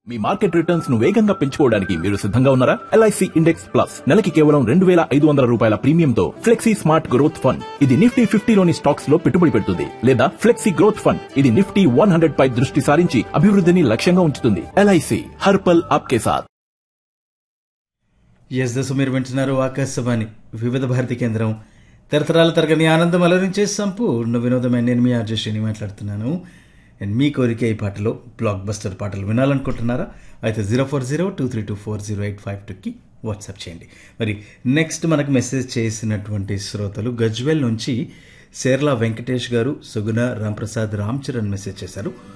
మీ market returns ను వేగంగా పెంచుకోవడానికి మీరు సిద్ధంగా ఉన్నారా ఎల్ఐసి ఇండెక్స్ ప్లస్ నెలకి కేవలం రెండు వేల ఐదు వందల రూపాయల ప్రీమియంతో ఫ్లెక్సీ స్మార్ట్ గ్రోత్ ఫండ్ ఇది నిఫ్టీ ఫిఫ్టీలోని స్టాక్స్ లో పెట్టుబడి పెడుతుంది లేదా ఫ్లెక్సీ గ్రోత్ ఫండ్ ఇది నిఫ్టీ వన్ హండ్రెడ్ పై దృష్టి సారించి అభివృద్ధిని లక్ష్యంగా ఉంచుతుంది ఎల్ఐసి హర్పల్ ఆప్కే సాత్ ఎస్ దశ మీరు వింటున్నారు ఆకాశవాణి వివిధ భారతి కేంద్రం తరతరాల తరగని ఆనందం అలరించే సంపూర్ణ వినోదమైన నేను మీ ఆర్జశ్రీని మాట్లాడుతున్నాను అండ్ మీ కోరిక ఈ పాటలో బ్లాక్ బస్టర్ పాటలు వినాలనుకుంటున్నారా అయితే zero four zero two three two four zero eight five టూకి వాట్సాప్ చేయండి మరి నెక్స్ట్ మనకు మెసేజ్ చేసినటువంటి శ్రోతలు గజ్వెల్ నుంచి సేర్లా వెంకటేష్ గారు సుగుణ రాంప్రసాద్ రామ్ చరణ్ మెసేజ్ చేశారు